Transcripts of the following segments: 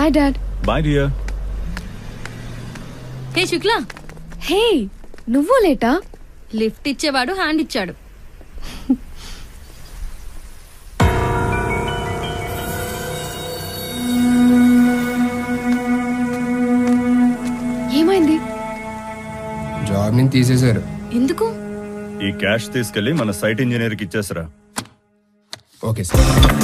Bye dad bye dear hey Shukla hey నువ్వు లేటా lift ఇచ్చేవాడు హ్యాండ్ ఇచ్చాడు ఏమైంది జాబ్ ని తీసేశారు ఎందుకు ఈ క్యాష్ తీసుకెళ్లి మన సైట్ ఇంజనీర్ కి ఇచ్చేసరా ఓకే సార్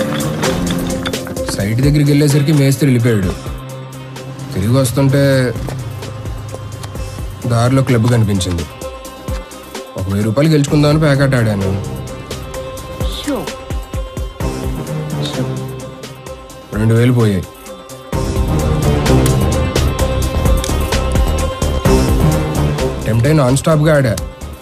సైట్ దగ్గరికి వెళ్ళేసరికి మేస్త్రి వెళ్ళిపోయాడు తిరిగి వస్తుంటే దారిలో క్లబ్ కనిపించింది ఒక వెయ్యి రూపాయలు గెలుచుకుందామని ప్యాకెట్ ఆడాను షో రెండు వేలు పోయాయి టెంప్టై నాన్ స్టాప్గా ఆడా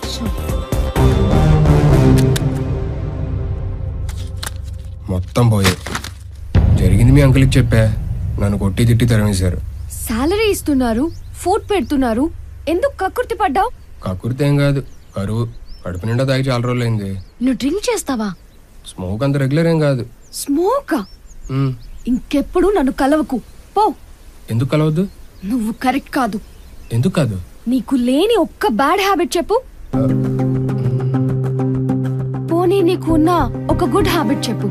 మొత్తం పోయాయి జరిగింది మీ అంకుల్కి చెప్పా నన్ను కొట్టి తిట్టి తరిమేశారు సాలరీ ఇస్తున్నారు ఫుడ్ పెడుతున్నారు ఎందుకు కక్కుర్తి పడ్డావు కక్కుర్తి ఏం కాదు కరువు కడుపు నిండా తాగి చాలా రోజులైంది నువ్వు డ్రింక్ చేస్తావా స్మోక్ అంత రెగ్యులర్ ఏం కాదు స్మోకా మ్, ఇంకెప్పుడు నన్ను కలవకు పో ఎందుకు కలవద్దు నువ్వు కరెక్ట్ కాదు ఎందుకు కాదు నీకు లేని ఒక్క బ్యాడ్ హ్యాబిట్ చెప్పు పోనీ నీకు ఉన్న ఒక గుడ్ హ్యాబిట్ చెప్పు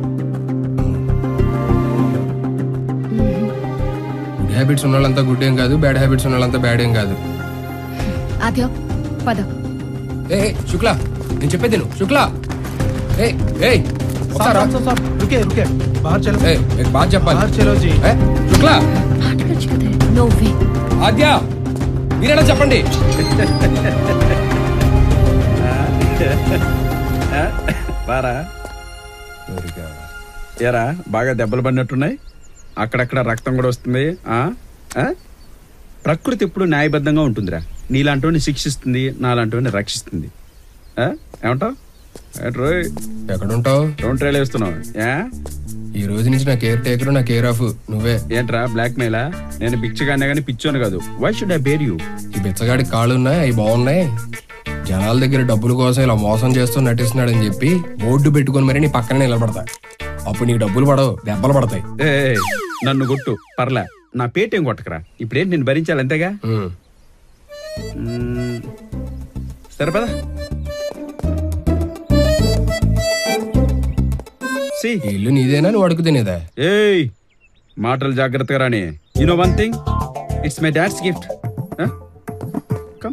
గుడ్ హ్యాబిట్స్ ఉన్న వాళ్ళంతా గుడ్ ఏం కాదు బ్యాడ్ హ్యాబిట్స్ ఉన్న వాళ్ళంతా బ్యాడ్ ఏం కాదు ఆద్య పద ఏ ఏ, శుక్లా నేను చెప్పేది నువ్వు శుక్లా ఏ ఏ ఒకసారా साहब साहब रुके रुके बाहर चलो ఏ एक बात చెప్పాలి बाहर चलो जी ఏ, శుక్లా మాట్లాడచ్చు కదా నో వే ఆద్య మీరేనా చెప్పండి రారా ఏరా బాగా దెబ్బలు పడినట్టున్నాయి అక్కడక్కడ రక్తం కూడా వస్తుంది ఆ ఆ? ప్రకృతి ఎప్పుడు న్యాయబద్ధంగా ఉంటుందిరా నీలాంటివాడిని శిక్షిస్తుంది నాలాంటివాడిని రక్షిస్తుంది ఆ? ఏమంటావ్ రోయ్ ఎక్కడ ఉంటావు రౌండ్ ట్రైల్ వేస్తున్నావు ఏ ఈ రోజు నుంచి నా కేర్ టేకర్ నా కేర్ ఆఫ్ నువ్వే ఏంట్రా బ్లాక్ మెయిలా నేను పిచ్చిగానే కానీ పిచ్చోను కాదు why should I bear you ఈ బిచ్చగాడి కాళ్ళు ఉన్నాయి అవి బాగున్నాయి జనాల దగ్గర డబ్బుల కోసం ఇలా మోసం చేస్తూ నటిస్తున్నాడని చెప్పి బోర్డు పెట్టుకొని మరి నీ పక్కనే నిలబడతా అప్పుడు నీకు డబ్బులు పడవు దెబ్బలు పడతాయి ఏ నన్ను కొట్టు పర్లే నా పేటేం కొట్టకరా ఇప్పుడేంటి నేను భరించాలి అంతేగా ఉమ్. మ్మ్. సరే పద సి ఈ ఇల్లు నీదేనా నువ్వు అడుగు తినేదా ఏయ్ మాటలు జాగ్రత్తగా రాని you know one thing it's my dad's gift come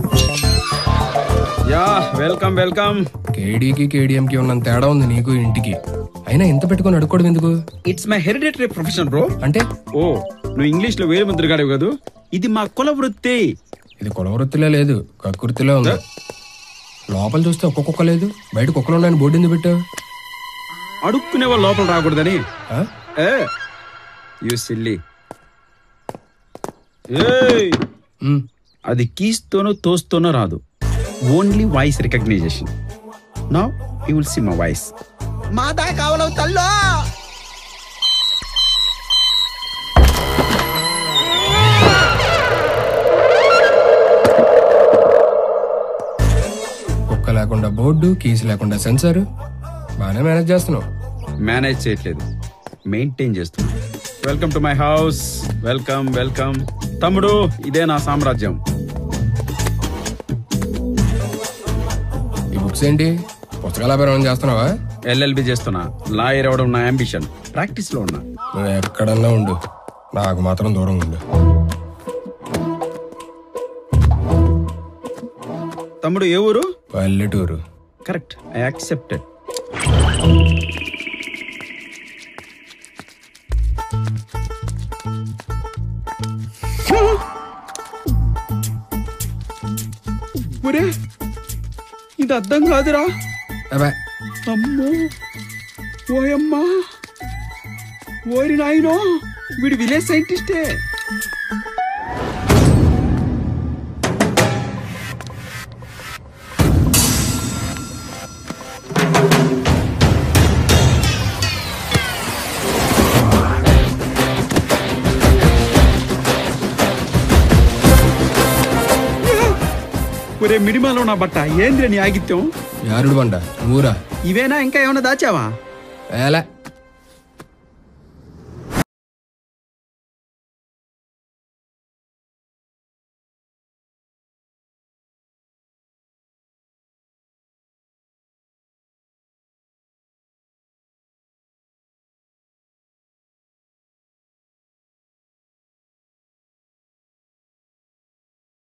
yeah welcome welcome కేడీకి కేడిఎంకి ఉన్నంత తేడా ఉంది నీకు ఇంటికి అయినా ఎంత పెట్టుకొని అడుక్కోవడం ఎందుకు it's my hereditary profession bro అంటే ఓ నువ్వు ఇంగ్లీష్ లో వేలు ముద్ర గాడవు కాదు ఇది మా కుల వృత్తి ఇది కులవృత్తిలో లేదు కకృతిలో ఉంది లోపల చూస్తే ఒక్క కుక్క లేదు బయట కుక్కలు ఉన్నాయని బోర్డు ఎందుకు పెట్టావు అడుక్కునే వాళ్ళు లోపల రాకూడదని ఆ? ఏ యు సిల్లీ ఏయ్ ఉమ్. అది కీస్తోనో తోస్తోనో రాదు ఓన్లీ వాయిస్ రికగ్నైజేషన్ నా you will see my voice మాదా కావలవు తల్లో కుక్క లేకుండా బోర్డు కీస్ లేకుండా సెన్సార్ బాగానే మేనేజ్ చేస్తున్నావు మేనేజ్ చేయట్లేదు మెయింటైన్ చేస్తున్నా welcome to my house welcome welcome తమ్ముడు ఇదే నా సామ్రాజ్యం ఈ బుక్స్ ఏంటి పుస్తకాల వ్యాపారం చేస్తున్నావా ఎల్ఎల్బి చేస్తున్నా లాయర్ అవ్వడం నా అంబిషన్ ప్రాక్టీస్ లో ఉన్నా నువ్వు ఎక్కడన్నా ఉండు నాకు మాత్రం దూరం ఉండు తమ్ముడు ఏ ఊరు పల్లెటూరు కరెక్ట్ ఐ యాక్సెప్టెడ్ ఒరే ఇది అర్థం కాదురా అబ్బా అమ్మో ఓయమ్మా ఓరి నాయనో వీడు విలేజ్ సైంటిస్టే ఒరే మిడిమాలో నా బట్ట ఏంద్ర నీ ఆగిత్యం యారుడు బండ ఊరా ఇవేనా ఇంకా ఏమైనా దాచావా ఏలా